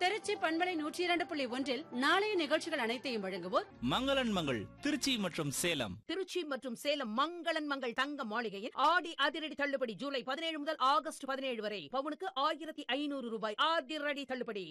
திருச்சி பண்பலை நூற்றி இரண்டு புள்ளி ஒன்றில் நாளைய நிகழ்ச்சிகள் அனைத்தையும் வழங்குவோர் மங்களன் மங்கள் திருச்சி மற்றும் சேலம் திருச்சி மற்றும் சேலம் மங்களன் மங்கள் தங்க மாளிகையில் ஆடி அதிரடி தள்ளுபடி ஜூலை பதினேழு முதல் ஆகஸ்ட் பதினேழு வரை பவுனுக்கு ஆயிரத்தி ஐநூறு ரூபாய் அதிரடி தள்ளுபடி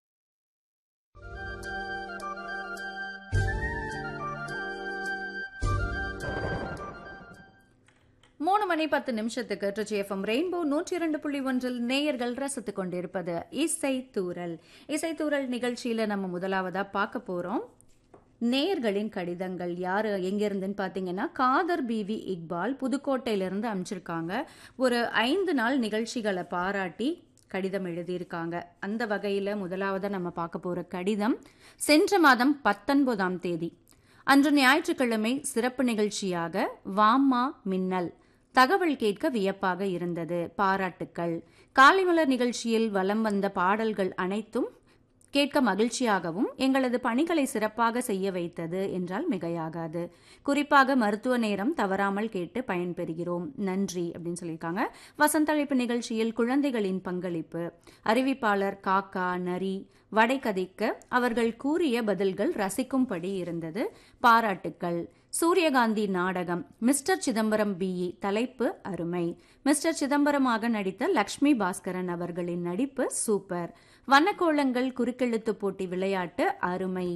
மூணு மணி பத்து நிமிஷத்துக்கு ட்ரிச்சி எஃப்எம் ரெயின்போ நூற்றி இரண்டு புள்ளி ஒன்றில் நேயர்கள் ரசித்துக் கொண்டிருப்பது இசை தூரல் இசை தூரல் நிகழ்ச்சியில நம்ம முதலாவதா பார்க்க போறோம் நேயர்களின் கடிதங்கள் யாரு எங்கிருந்துன்னு பார்த்தீங்கன்னா காதர் பிவி இக்பால் புதுக்கோட்டையிலிருந்து அனுப்பிச்சிருக்காங்க ஒரு ஐந்து நாள் நிகழ்ச்சிகளை பாராட்டி கடிதம் எழுதியிருக்காங்க அந்த வகையில் முதலாவதாக நம்ம பார்க்க போகிற கடிதம் சென்ற மாதம் பத்தொன்பதாம் தேதி அன்று ஞாயிற்றுக்கிழமை சிறப்பு நிகழ்ச்சியாக வாம்மா மின்னல் தகவல் கேட்க வியப்பாக இருந்தது பாராட்டுக்கள் காலைமலர் நிகழ்ச்சியில் வலம் வந்த பாடல்கள் அனைத்தும் கேட்க மகிழ்ச்சியாகவும் எங்களது பணிகளை சிறப்பாக செய்ய வைத்தது என்றால் மிகையாகாது குறிப்பாக மருத்துவ நேரம் தவறாமல் கேட்டு பயன்பெறுகிறோம் நன்றி அப்படின்னு சொல்லியிருக்காங்க வசந்தழைப்பு நிகழ்ச்சியில் குழந்தைகளின் பங்களிப்பு அறிவிப்பாளர் காக்கா நரி வடை கதைக்க அவர்கள் கூறிய பதில்கள் ரசிக்கும்படி இருந்தது பாராட்டுக்கள் சூரியகாந்தி நாடகம் மிஸ்டர் சிதம்பரம் பிஇ தலைப்பு அருமை மிஸ்டர் சிதம்பரமாக நடித்த லக்ஷ்மி பாஸ்கரன் அவர்களின் நடிப்பு சூப்பர் வண்ணக்கோலங்கள் குறுக்கெழுத்து போட்டி விளையாட்டு அருமை